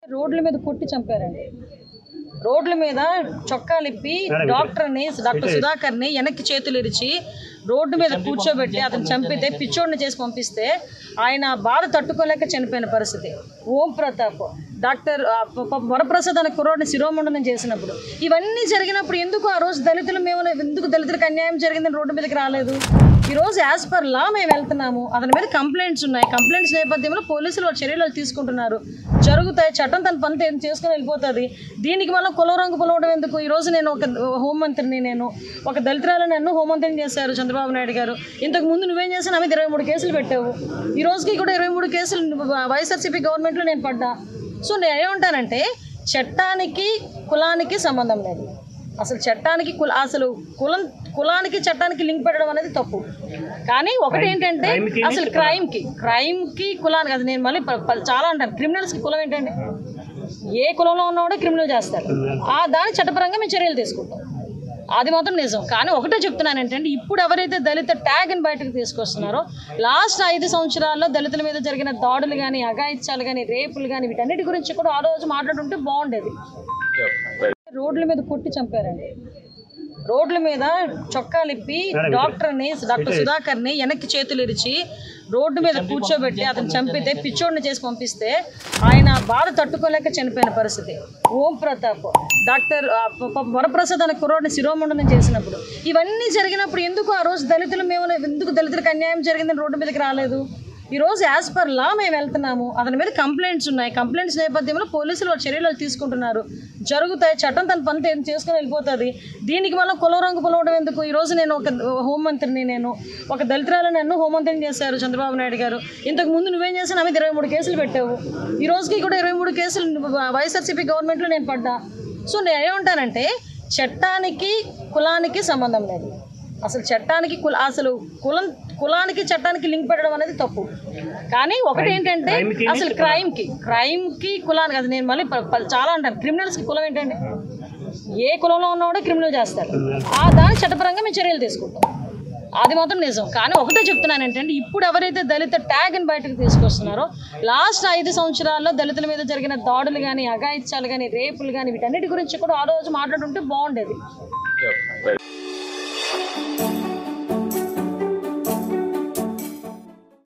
రోడ్ల మీద కొట్టి చంపారండి రోడ్ల మీద చొక్కాలు ఇప్పి డాక్టర్ని డాక్టర్ సుధాకర్ని వెనక్కి చేతులు ఇరిచి రోడ్డు మీద కూర్చోబెట్టి అతను చంపితే పిచ్చోడిని చేసి పంపిస్తే ఆయన బాధ తట్టుకోలేక చనిపోయిన పరిస్థితి ఓం ప్రతాప్ డాక్టర్ ఆ, ప- ప- వరప్రసాద్ అనే కుర్రోడిని శిరోమండనం చేసినప్పుడు ఇవన్నీ జరిగినప్పుడు ఎందుకు ఆ రోజు దళితులు మేము ఎందుకు దళితులకు అన్యాయం జరిగిందని రోడ్డు మీదకి రాలేదు ఈ రోజు యాజ్ పర్ లా మేము వెళ్తున్నాము అతని మీద కంప్లైంట్స్ ఉన్నాయి కంప్లైంట్స్ నేపథ్యంలో పోలీసులు వాళ్ళ చర్యలు తీసుకుంటున్నారు జరుగుతాయి చట్టం తన పని తేని చేసుకుని వెళ్ళిపోతుంది దీనికి మళ్ళీ కుల రంగు పొలవడం ఎందుకు ఈ రోజు నేను ఒక హోంమంత్రిని నేను ఒక దళితురాలను నన్ను హోంమంత్రిని చేశారు చంద్రబాబు నాయుడు గారు ఇంతకు ముందు నువ్వేం చేసావు నా మీద ఇరవై మూడు కేసులు పెట్టావు ఈ రోజుకి కూడా ఇరవై మూడు కేసులు వైఎస్ఆర్సీపీ గవర్నమెంట్లో నేను పడ్డా సో నేను ఏమంటానంటే చట్టానికి కులానికి సంబంధం లేదు అసలు చట్టానికి కుల అసలు కులం కులానికి చట్టానికి లింక్ పెట్టడం అనేది తప్పు కానీ ఒకటి ఏంటంటే అసలు క్రైమ్కి క్రైమ్కి కులానికి అది నేను మళ్ళీ ప- ప- చాలా అంటాను క్రిమినల్స్కి కులం ఏంటండి ఏ కులంలో ఉన్నవాడే క్రిమినల్ చేస్తారు ఆ దాని చట్టపరంగా మేము చర్యలు తీసుకుంటాం అది మాత్రం నిజం కానీ ఒకటే చెప్తున్నాను ఏంటంటే ఇప్పుడు ఎవరైతే దళిత ట్యాగ్ని బయటకు తీసుకొస్తున్నారో లాస్ట్ ఐదు సంవత్సరాల్లో దళితుల మీద జరిగిన దాడులు కానీ అఘాయిత్యాలు కానీ రేపులు కానీ వీటన్నిటి గురించి కూడా ఆ రోజు మాట్లాడుంటే బాగుండేది రోడ్ల మీద కొట్టి చంపారండి రోడ్ల మీద చొక్కాలు ఇప్పి డాక్టర్ని డాక్టర్ సుధాకర్ని వెనక్కి చేతులు ఇరిచి రోడ్డు మీద కూర్చోబెట్టి అతను చంపితే పిచ్చోడిని చేసి పంపిస్తే ఆయన బాధ తట్టుకోలేక చనిపోయిన పరిస్థితి ఓం ప్రతాప్ డాక్టర్ ఆ, ప- ప- వరప్రసాద్ అనే కుర్రోడిని శిరోమండనం చేసినప్పుడు ఇవన్నీ జరిగినప్పుడు ఎందుకు ఆ రోజు దళితులు మేము ఎందుకు దళితులకు అన్యాయం జరిగిందని రోడ్డు మీదకి రాలేదు ఈ రోజు యాజ్ పర్ లా మేము వెళ్తున్నాము అతని మీద కంప్లైంట్స్ ఉన్నాయి కంప్లైంట్స్ నేపథ్యంలో పోలీసులు వాళ్ళ చర్యలు తీసుకుంటున్నారు జరుగుతాయి చట్టం తన పని తేని చేసుకుని వెళ్ళిపోతుంది దీనికి మళ్ళీ కుల రంగు పొలవడం ఎందుకు ఈ రోజు నేను ఒక హోంమంత్రిని నేను ఒక దళితురాలను నన్ను హోంమంత్రిని చేశారు చంద్రబాబు నాయుడు గారు ఇంతకు ముందు నువ్వేం చేసావు నా మీద ఇరవై మూడు కేసులు పెట్టావు ఈ రోజుకి కూడా ఇరవై మూడు కేసులు వైఎస్ఆర్సీపీ గవర్నమెంట్లో నేను పడ్డా సో నేను ఏమంటానంటే చట్టానికి కులానికి సంబంధం లేదు అసలు చట్టానికి కుల అసలు కులం కులానికి చట్టానికి లింక్ పెట్టడం అనేది తప్పు కానీ ఒకటి ఏంటంటే అసలు క్రైమ్కి క్రైమ్కి కులానికి అది నేను మళ్ళీ ప- ప- చాలా అంటాను క్రిమినల్స్కి కులం ఏంటండి ఏ కులంలో ఉన్నవాడే క్రిమినల్ చేస్తారు ఆ దాని చట్టపరంగా మేము చర్యలు తీసుకుంటాం అది మాత్రం నిజం కానీ ఒకటే చెప్తున్నాను ఏంటంటే ఇప్పుడు ఎవరైతే దళిత ట్యాగ్ని బయటకు తీసుకొస్తున్నారో లాస్ట్ ఐదు సంవత్సరాల్లో దళితుల మీద జరిగిన దాడులు కానీ అఘాయిత్యాలు కానీ రేపులు కానీ వీటన్నిటి గురించి కూడా ఆ రోజు మాట్లాడుంటే బాగుండేది